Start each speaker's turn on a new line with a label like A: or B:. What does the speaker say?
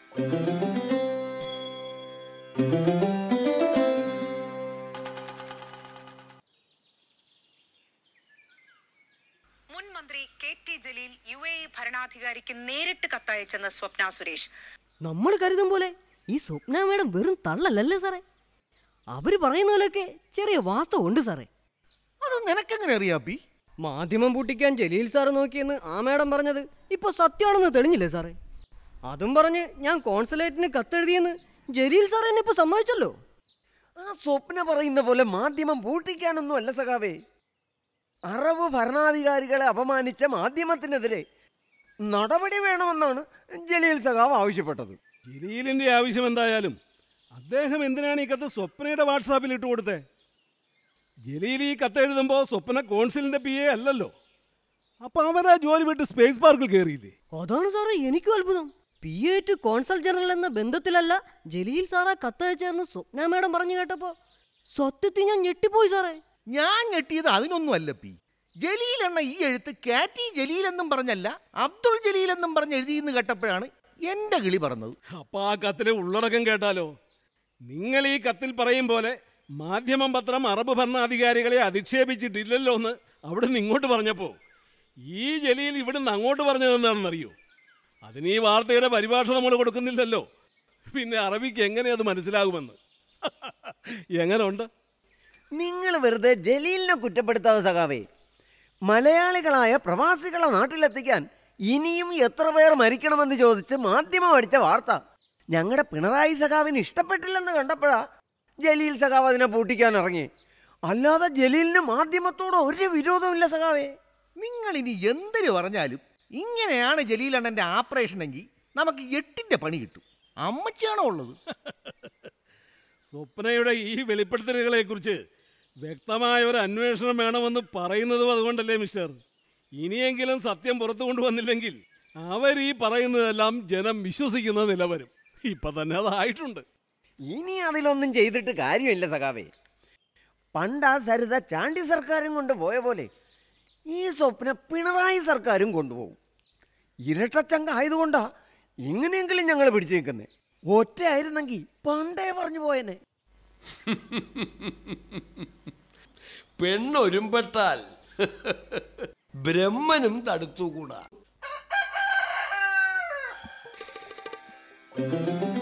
A: മുൻ മന്ത്രി K T Jaleel U A E ഭരണാധികാരിക്ക് നേരിട്ട് കത്തയച്ചെന്ന് സ്വപ്ന സുരേഷ്
B: നമ്മൾ കരുതും പോലെ ഈ സ്വപ്ന മേഡം വെറും തള്ളലല്ലേ സാറേ അവര് പറയുന്ന പോലെയൊക്കെ ചെറിയ വാസ്തവം ഉണ്ട് സാറേ
C: അത് നിനക്കെങ്ങനെ അറിയാം അപ്പി
B: മാധ്യമം പൂട്ടിക്കാൻ ജലീൽ സാറ് നോക്കിയെന്ന് ആ മേഡം പറഞ്ഞത് ഇപ്പൊ സത്യമാണെന്ന് തെളിഞ്ഞില്ലേ സാറേ അതും പറഞ്ഞ് ഞാൻ കോൺസുലേറ്റിന് കത്തെഴുതിയെന്ന് ജലീൽ സാർ എന്നെ ഇപ്പൊ സമ്മതിച്ചല്ലോ
D: ആ സ്വപ്ന പറയുന്ന പോലെ മാധ്യമം പൂട്ടിക്കാനൊന്നും അല്ല സഖാവേ അറബ് ഭരണാധികാരികളെ അപമാനിച്ച മാധ്യമത്തിനെതിരെ നടപടി വേണമെന്നാണ് ജലീൽ സഖാവ് ആവശ്യപ്പെട്ടത്
E: ജലീലിന്റെ ആവശ്യം എന്തായാലും അദ്ദേഹം എന്തിനാണ് ഈ കത്ത് സ്വപ്നയുടെ വാട്സാപ്പിൽ ഇട്ട് കൊടുത്തേ ജലീൽ ഈ കത്ത് എഴുതുമ്പോൾ സ്വപ്ന കോൺസിലിന്റെ പി എ അല്ലല്ലോ അപ്പൊ അവരാ ജോലി വിട്ട് സ്പേസ് പാർക്കിൽ കയറിയില്ലേ
B: അതാണ് സാറേ എനിക്കും അത്ഭുതം P A to consul general എന്ന ബന്ധത്തിലല്ല ജലീൽ സാറാ കത്തയച്ചതെന്ന് സ്വപ്ന മേഡം പറഞ്ഞു കേട്ടപ്പോ സത്യത്തിൽ ഞാൻ ഞെട്ടിപ്പോയി സാറേ
C: ഞാൻ ഞെട്ടിയത് അതിനൊന്നും അല്ല പി ജലീൽ എന്ന ഈ എഴുത്ത് കാറ്റി ജലീൽ എന്നും പറഞ്ഞല്ല അബ്ദുൾ ജലീൽ എന്നും പറഞ്ഞ് എഴുതിയെന്ന് കേട്ടപ്പോഴാണ് എന്റെ കിളി പറഞ്ഞത്
E: അപ്പൊ ആ കത്തിലെ ഉള്ളടക്കം കേട്ടാലോ നിങ്ങൾ ഈ കത്തിൽ പറയും പോലെ മാധ്യമം പത്രം അറബ് ഭരണാധികാരികളെ അധിക്ഷേപിച്ചിട്ടില്ലല്ലോ എന്ന് അവിടെ നിന്ന് ഇങ്ങോട്ട് പറഞ്ഞപ്പോ ഈ ജലീൽ ഇവിടുന്ന് അങ്ങോട്ട് പറഞ്ഞത് എന്താണെന്നറിയോ അതിന് ഈ വാർത്തയുടെ പരിഭാഷ നമ്മൾ കൊടുക്കുന്നില്ലല്ലോ പിന്നെ അറബിക്ക് എങ്ങനെ അത് മനസ്സിലാകുമെന്ന് എങ്ങനെ ഉണ്ട്
D: നിങ്ങൾ വെറുതെ ജലീലിനെ കുറ്റപ്പെടുത്താതെ സഖാവേ മലയാളികളായ പ്രവാസികളെ നാട്ടിലെത്തിക്കാൻ ഇനിയും എത്ര പേർ മരിക്കണമെന്ന് ചോദിച്ച് മാധ്യമം അടിച്ച വാർത്ത ഞങ്ങളുടെ പിണറായി സഖാവിന് ഇഷ്ടപ്പെട്ടില്ലെന്ന് കണ്ടപ്പോഴാ ജലീൽ സഖാവ് അതിനെ പൂട്ടിക്കാൻ ഇറങ്ങി അല്ലാതെ ജലീലിന് മാധ്യമത്തോട് ഒരു വിരോധമില്ല സഖാവേ
C: നിങ്ങൾ ഇനി എന്തൊരു പറഞ്ഞാലും ഇങ്ങനെയാണ് ജലീൽ അണ്ണന്റെ ആപ്പറേഷൻ എങ്കിൽ നമുക്ക് എട്ടിന്റെ പണി കിട്ടും അമ്മച്ചിയാണോ ഉള്ളത്
E: സ്വപ്നയുടെ ഈ വെളിപ്പെടുത്തലുകളെ കുറിച്ച് വ്യക്തമായ ഒരു അന്വേഷണം വേണമെന്ന് പറയുന്നതും അതുകൊണ്ടല്ലേ മിസ്റ്റർ ഇനിയെങ്കിലും സത്യം പുറത്തു കൊണ്ടുവന്നില്ലെങ്കിൽ അവർ ഈ പറയുന്നതെല്ലാം ജനം വിശ്വസിക്കുന്ന നില വരും ഇപ്പൊ തന്നെ അതായിട്ടുണ്ട്
D: ഇനി അതിലൊന്നും ചെയ്തിട്ട് കാര്യമില്ല സഖാവേ പണ്ട് ആ സരിത ചാണ്ടി സർക്കാരും കൊണ്ട് പോയ പോലെ ഈ സ്വപ്ന പിണറായി സർക്കാരും കൊണ്ടുപോകും ഇരട്ടച്ചങ്ക ആയതുകൊണ്ടാ ഇങ്ങനെയെങ്കിലും ഞങ്ങൾ പിടിച്ചു നിൽക്കുന്നേ ഒറ്റയായിരുന്നെങ്കിൽ പണ്ടേ പറഞ്ഞു പോയനെ
F: പെണ്ണൊരുമ്പെട്ടാൽ ബ്രഹ്മനും തടുത്തുകൂടാ